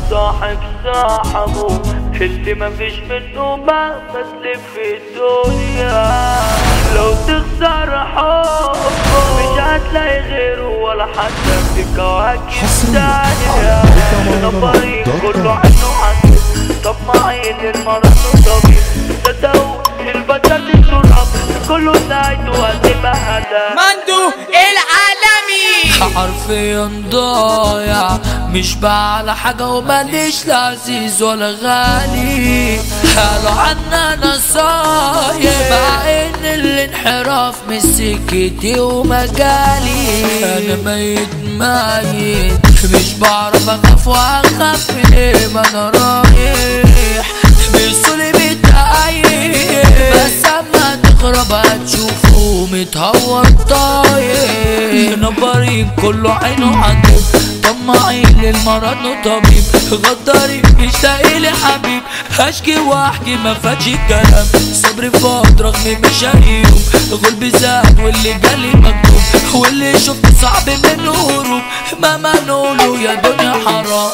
الصاحب صاحبه اللي مفيش منه مهما تلف في الدنيا لو تخسر حبه مش هتلاقي غيره ولا حتى في كواكب تانية نبرين كله عنه عنه طماعين المرض طبيب صدقوا البشر التراب كله نهايته هتبقى هدى مندو العالمي حرفيا ضايع مش بقى على حاجة وماليش لا عزيز ولا غالي قالوا عنا نصايح مع ان الانحراف من سكتي ومجالي انا ميت ميت مش بعرف اخاف واخاف من ايه ما انا رايح بيصولي بتأيد بس اما تقرب هتشوفه متهور طايح نبرين كله عينه عنده طماعين للمرض له طبيب غداري مش لاقي لي حبيب هشكي واحكي ما فاتش الكلام صبري فاض رغم مشاهيهم غلبي زاد واللي جالي مكتوب واللي شفت صعب منه هروب مهما نقوله يا دنيا حرام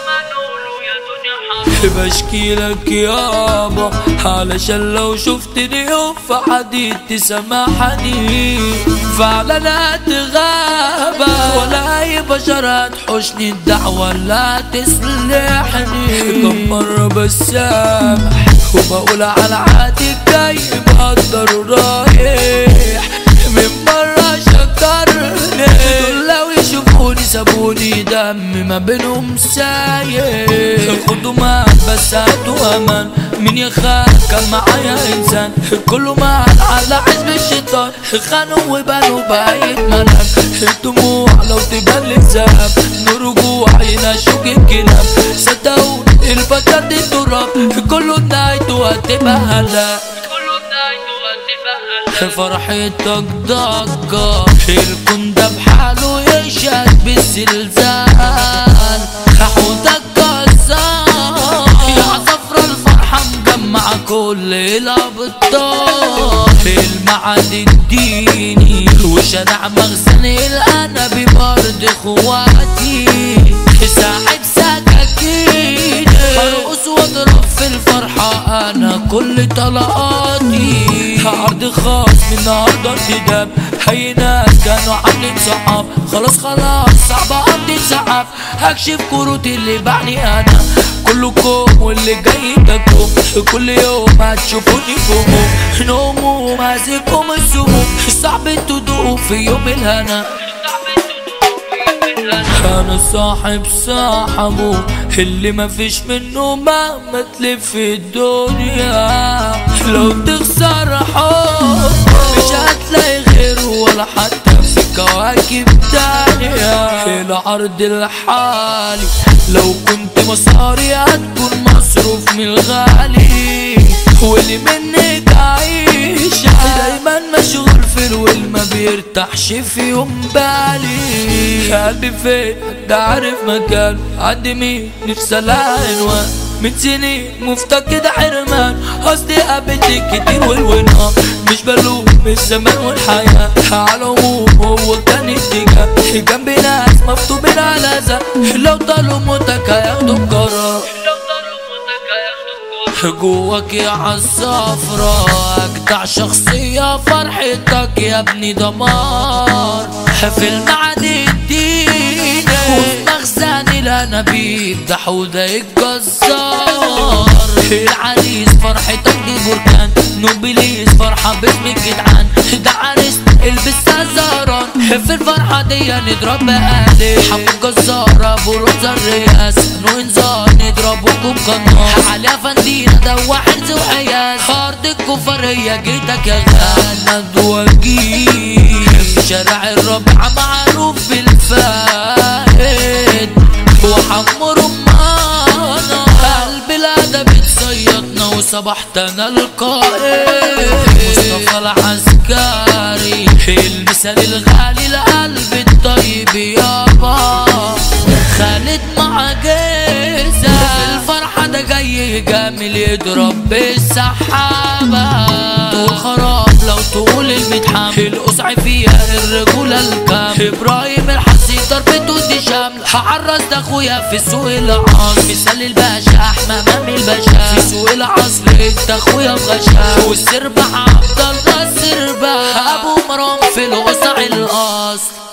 بشكي لك يابا علشان لو شفتني يوم في حديد تسامحني فعلا هتغابى ولا اي بشر هتحوشني الدعوة لا تسلحني كم مرة بسامح وبقول على عادي جاي بقدر ورايح من مرة شكرني دول لو يشوفوني سابوني دم ما بينهم سايح خدوا مان بس هاتوا امان مين يخاف كان معايا انسان كله مان على حزب الشيطان خانوا وبانوا بايت ملاك الدموع لو تبان للذهب نرجوع ينشوك الكلاب صدقوني البشر دي تراب كله نهايته هتبقى هلاك فرحتك ضجة الكون ده بحاله يشهد بالزلزال حوتك كسار يا صفرة الفرحة مجمعة كل الأبطال المعاد الديني وشارع مخزن الأنبي برد اخواتي ساحب سكاكين هرقص واضرب في الفرحة أنا كل طلقاتي عرض خاص من النهاردة ارتداب هي ناس كانوا عاملين صحاب خلاص خلاص صعبة أمضي انسحاب هكشف كروت اللي بعني أنا كلكم واللي جاي تكم كل يوم هتشوفوني فوقهم نوموا ماسككم السموم صعب تدوقوا في يوم الهنا انا صاحب صاحبه اللي ما فيش منه مهما تلف في الدنيا لو تخسر حب مش هتلاقي غيره ولا حتى في كواكب تانية العرض الحالي لو كنت مصاري هتكون مصروف من الغالي واللي منك عايشة دايما مشغول في الول ما بيرتاحش في يوم بالي قلبي فين ده عارف مكان عندي مين نفسي لها عنوان من سنين مفتقد حرمان قصدي قابلت كتير والونها مش بلوم الزمان والحياة على العموم هو كان اتجاه جنبي ناس مفتوحين على زق لو طالوا موتك هياخدوا القرار جواك يا عالصفرة أجدع شخصية فرحتك يا ابني دمار في المعاد الديني وفي مخزن الأنابيب ده حوده الجزار العريس فرحتك دي بركان نوبليس فرحة باسمك جدعان ده عريس البس زهران في الفرحة دي نضرب بقالي حمو جزار ابو روزا الرياس نو انذار نضربكم قناص على فندينا ده واحد ذو حياس ارض الكفر هي جيتك يا غانا وجيه في شارع الربع معروف بالفائد وحمو رمانة قلب الادب اتصيدنا وصبحت انا القائد مصطفى العسكري المثال الغالي القلب الطيب يابا خالد مع جيزة في الفرحة ده جاي جامل يضرب بالسحابة طول خراب لو تقول المتحام القصع فيها الرجولة الكام ابراهيم الحسيطة ضربته دي شاملة هعرس ده اخويا في سوق العصر مثال الباشا احمد امام الباشا في سوق العصر انت اخويا بغشا والسربح عبد الله السربح ابو مرام في الوسع الاصل